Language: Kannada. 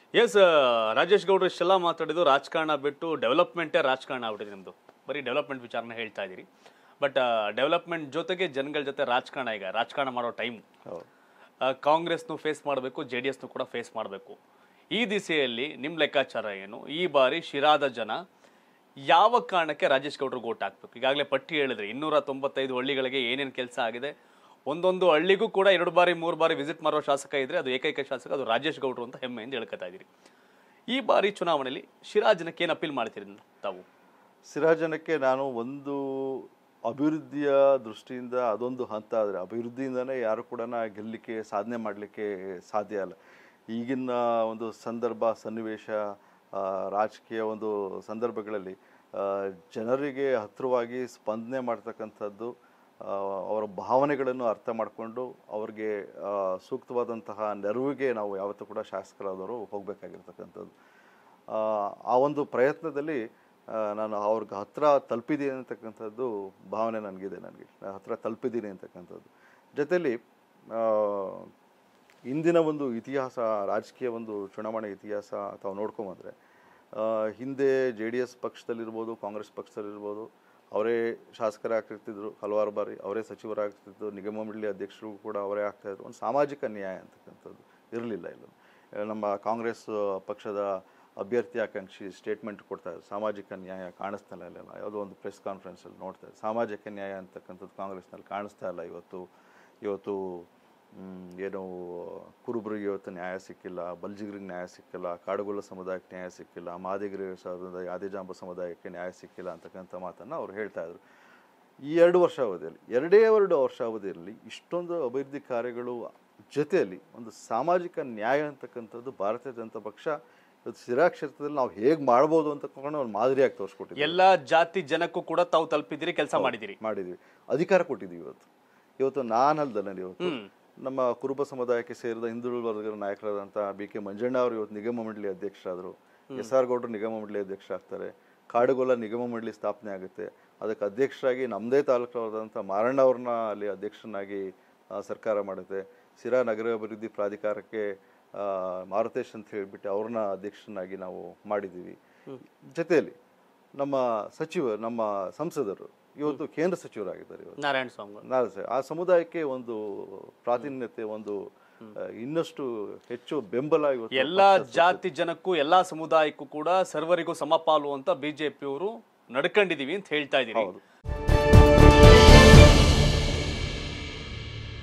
ಎಸ್ ರಾಜೇಶ್ ಗೌಡ್ರು ಇಷ್ಟೆಲ್ಲ ಮಾತಾಡಿದ್ದು ರಾಜಕಾರಣ ಬಿಟ್ಟು ಡೆವಲಪ್ಮೆಂಟೇ ರಾಜಕಾರಣ ಆಗ್ಬಿಟ್ಟಿದೆ ನಿಮ್ಮದು ಬರೀ ಡೆವಲಪ್ಮೆಂಟ್ ವಿಚಾರನ ಹೇಳ್ತಾ ಇದ್ದೀರಿ ಬಟ್ ಡೆವಲಪ್ಮೆಂಟ್ ಜೊತೆಗೆ ಜನಗಳ ಜೊತೆ ರಾಜಕಾರಣ ಈಗ ರಾಜಕಾರಣ ಮಾಡೋ ಟೈಮ್ ಹೌದು ಕಾಂಗ್ರೆಸ್ನು ಫೇಸ್ ಮಾಡಬೇಕು ಜೆ ಡಿ ಎಸ್ನು ಕೂಡ ಫೇಸ್ ಮಾಡಬೇಕು ಈ ದಿಸೆಯಲ್ಲಿ ನಿಮ್ಮ ಲೆಕ್ಕಾಚಾರ ಏನು ಈ ಬಾರಿ ಶಿರಾದ ಜನ ಯಾವ ಕಾರಣಕ್ಕೆ ರಾಜೇಶ್ ಗೌಡ್ರಿಗೆ ಓಟ್ ಹಾಕ್ಬೇಕು ಈಗಾಗಲೇ ಪಟ್ಟಿ ಹೇಳಿದ್ರೆ ಇನ್ನೂರ ತೊಂಬತ್ತೈದು ಹಳ್ಳಿಗಳಿಗೆ ಏನೇನು ಕೆಲಸ ಆಗಿದೆ ಒಂದೊಂದು ಹಳ್ಳಿಗೂ ಕೂಡ ಎರಡು ಬಾರಿ ಮೂರು ಬಾರಿ ವಿಸಿಟ್ ಮಾಡೋ ಶಾಸಕ ಇದ್ರೆ ಅದು ಏಕೈಕ ಶಾಸಕ ಅದು ರಾಜೇಶ್ ಗೌಡ್ರು ಅಂತ ಹೆಮ್ಮೆಯಿಂದ ಹೇಳ್ಕೊತಾ ಇದ್ದೀರಿ ಈ ಬಾರಿ ಚುನಾವಣೆಯಲ್ಲಿ ಶಿರಾ ಜನಕ್ಕೆ ಏನು ಅಪೀಲ್ ಮಾಡ್ತೀರಿ ತಾವು ಸಿರಾಜನಕ್ಕೆ ನಾನು ಒಂದು ಅಭಿವೃದ್ಧಿಯ ದೃಷ್ಟಿಯಿಂದ ಅದೊಂದು ಹಂತ ಆದರೆ ಅಭಿವೃದ್ಧಿಯಿಂದನೇ ಯಾರು ಕೂಡ ಗೆಲ್ಲಲಿಕ್ಕೆ ಸಾಧನೆ ಮಾಡಲಿಕ್ಕೆ ಸಾಧ್ಯ ಅಲ್ಲ ಈಗಿನ ಒಂದು ಸಂದರ್ಭ ಸನ್ನಿವೇಶ ಆ, ರಾಜಕೀಯ ಒಂದು ಸಂದರ್ಭಗಳಲ್ಲಿ ಆ, ಜನರಿಗೆ ಹತ್ತಿರವಾಗಿ ಸ್ಪಂದನೆ ಮಾಡ್ತಕ್ಕಂಥದ್ದು ಆ, ಅವರ ಭಾವನೆಗಳನ್ನು ಅರ್ಥ ಮಾಡಿಕೊಂಡು ಅವ್ರಿಗೆ ಆ, ಸೂಕ್ತವಾದಂತಹ ನೆರವಿಗೆ ನಾವು ಯಾವತ್ತೂ ಕೂಡ ಶಾಸಕರಾದವರು ಹೋಗಬೇಕಾಗಿರ್ತಕ್ಕಂಥದ್ದು ಆ, ಆ ಒಂದು ಪ್ರಯತ್ನದಲ್ಲಿ ಆ, ನಾನು ಅವ್ರಿಗೆ ಹತ್ರ ತಲುಪಿದ್ದೀನಿ ಅಂತಕ್ಕಂಥದ್ದು ಭಾವನೆ ನನಗಿದೆ ನನಗೆ ನಾನು ಹತ್ರ ತಲುಪಿದ್ದೀನಿ ಅಂತಕ್ಕಂಥದ್ದು ಜೊತೆಲಿ ಆ, ಇಂದಿನ ಒಂದು ಇತಿಹಾಸ ರಾಜಕೀಯ ಒಂದು ಚುನಾವಣೆ ಇತಿಹಾಸ ತಾವು ನೋಡ್ಕೊಂಬಂದ್ರೆ ಆ, ಹಿಂದೆ ಜೆ ಡಿ ಎಸ್ ಪಕ್ಷದಲ್ಲಿರ್ಬೋದು ಕಾಂಗ್ರೆಸ್ ಪಕ್ಷದಲ್ಲಿರ್ಬೋದು ಅವರೇ ಶಾಸಕರಾಗ್ತಿರ್ತಿದ್ರು ಹಲವಾರು ಬಾರಿ ಅವರೇ ಸಚಿವರಾಗ್ತಿದ್ರು ನಿಗಮ ಮಂಡಳಿ ಅಧ್ಯಕ್ಷರು ಕೂಡ ಅವರೇ ಆಗ್ತಾಯಿದ್ರು ಒಂದು ಸಾಮಾಜಿಕ ನ್ಯಾಯ ಅಂತಕ್ಕಂಥದ್ದು ಇರಲಿಲ್ಲ ಇಲ್ಲ ನಮ್ಮ ಕಾಂಗ್ರೆಸ್ ಪಕ್ಷದ ಅಭ್ಯರ್ಥಿ ಆಕಾಂಕ್ಷಿ ಸ್ಟೇಟ್ಮೆಂಟ್ ಕೊಡ್ತಾ ಇದ್ರು ಸಾಮಾಜಿಕ ನ್ಯಾಯ ಕಾಣಿಸ್ತಾ ಇಲ್ಲ ಇಲ್ಲ ಯಾವುದೋ ಒಂದು ಪ್ರೆಸ್ ಕಾನ್ಫರೆನ್ಸಲ್ಲಿ ನೋಡ್ತಾ ಇದ್ರು ಸಾಮಾಜಿಕ ನ್ಯಾಯ ಅಂತಕ್ಕಂಥದ್ದು ಕಾಂಗ್ರೆಸ್ನಲ್ಲಿ ಕಾಣಿಸ್ತಾ ಇಲ್ಲ ಇವತ್ತು ಇವತ್ತು ಮ್, ಏನು ಕುರುಬರಿಗೆ ಇವತ್ತು ನ್ಯಾಯ ಸಿಕ್ಕಿಲ್ಲ ಬಲ್ಜಿಗರಿಗೆ ನ್ಯಾಯ ಸಿಕ್ಕಿಲ್ಲ ಕಾಡುಗೊಲ್ಲ ಸಮುದಾಯಕ್ಕೆ ನ್ಯಾಯ ಸಿಕ್ಕಿಲ್ಲ ಮಾದಿಗರಿ ಸಮುದಾಯ ಆದಿಜಾಂಬ ಸಮುದಾಯಕ್ಕೆ ನ್ಯಾಯ ಸಿಕ್ಕಿಲ್ಲ ಅಂತಕ್ಕಂಥ ಮಾತನ್ನು ಅವ್ರು ಹೇಳ್ತಾ ಇದ್ರು ಈ ಎರಡು ವರ್ಷ ಅವಧಿಯಲ್ಲಿ ಎರಡೇ ಎರಡು ವರ್ಷ ಅವಧಿಯಲ್ಲಿ ಇಷ್ಟೊಂದು ಅಭಿವೃದ್ಧಿ ಕಾರ್ಯಗಳು ಜೊತೆಯಲ್ಲಿ ಒಂದು ಸಾಮಾಜಿಕ ನ್ಯಾಯ ಅಂತಕ್ಕಂಥದ್ದು ಭಾರತೀಯ ಜನತಾ ಪಕ್ಷ ಇವತ್ತು ಸಿರಾ ಕ್ಷೇತ್ರದಲ್ಲಿ ನಾವು ಹೇಗೆ ಮಾಡ್ಬೋದು ಅಂತಕೊಂಡು ಒಂದು ಮಾದರಿಯಾಗಿ ತೋರಿಸ್ಕೊಟ್ಟಿದ್ದೀವಿ ಎಲ್ಲಾ ಜಾತಿ ಜನಕ್ಕೂ ಕೂಡ ತಾವು ತಲುಪಿದಿರಿ ಕೆಲಸ ಮಾಡಿದಿರಿ ಮಾಡಿದ್ವಿ ಅಧಿಕಾರ ಕೊಟ್ಟಿದ್ದೀವಿ ಇವತ್ತು ಇವತ್ತು ನಾನಲ್ದಲ್ಲ ಇವತ್ತು ನಮ್ಮ ಕುರುಬ ಸಮುದಾಯಕ್ಕೆ ಸೇರಿದ ಹಿಂದುಳಿದ ವರ್ಗದ ನಾಯಕರಾದಂಥ ಬಿ ಕೆ ಮಂಜಣ್ಣ ಅವರು ಇವತ್ತು ನಿಗಮ ಮಂಡಳಿ ಅಧ್ಯಕ್ಷರಾದರು ಎಸ್ ಆರ್ ಗೌಡರು ನಿಗಮ ಮಂಡಳಿ ಅಧ್ಯಕ್ಷರಾಗ್ತಾರೆ ಕಾಡುಗೊಲ್ಲ ನಿಗಮ ಮಂಡಳಿ ಸ್ಥಾಪನೆ ಆಗುತ್ತೆ ಅದಕ್ಕೆ ಅಧ್ಯಕ್ಷರಾಗಿ ನಮ್ಮದೇ ತಾಲೂಕಾದಂಥ ಮಾರಣ್ಣ ಅವ್ರನ್ನ ಅಲ್ಲಿ ಅಧ್ಯಕ್ಷನಾಗಿ ಆ, ಸರ್ಕಾರ ಮಾಡುತ್ತೆ ಸಿರಾ ನಗರ ಅಭಿವೃದ್ಧಿ ಪ್ರಾಧಿಕಾರಕ್ಕೆ ಆ, ಮಾರುತೇಶ್ ಅಂತ ಹೇಳಿಬಿಟ್ಟು ಅವ್ರನ್ನ ಅಧ್ಯಕ್ಷನಾಗಿ ನಾವು ಮಾಡಿದ್ದೀವಿ ಜೊತೆಯಲ್ಲಿ ನಮ್ಮ ಸಚಿವ ನಮ್ಮ ಸಂಸದರು ಇವತ್ತು ಕೇಂದ್ರ ಸಚಿವರಾಗಿದ್ದಾರೆ ಇವತ್ತು ನಾರಾಯಣ ಸ್ವಾಮಿ ನಾಳೆ ಸರ್ ಆ ಸಮುದಾಯಕ್ಕೆ ಒಂದು ಪ್ರಾಧಾನ್ಯತೆ ಒಂದು ಆ, ಇನ್ನಷ್ಟು ಹೆಚ್ಚು ಬೆಂಬಲ ಇವತ್ತು ಎಲ್ಲಾ ಜಾತಿ ಜನಕ್ಕೂ ಎಲ್ಲಾ ಸಮುದಾಯಕ್ಕೂ ಕೂಡ ಸರ್ವರಿಗೂ ಸಮಪಾಲು ಅಂತ ಬಿಜೆಪಿಯವರು ನಡ್ಕೊಂಡಿದೀವಿ ಅಂತ ಹೇಳ್ತಾ ಇದೀರಿ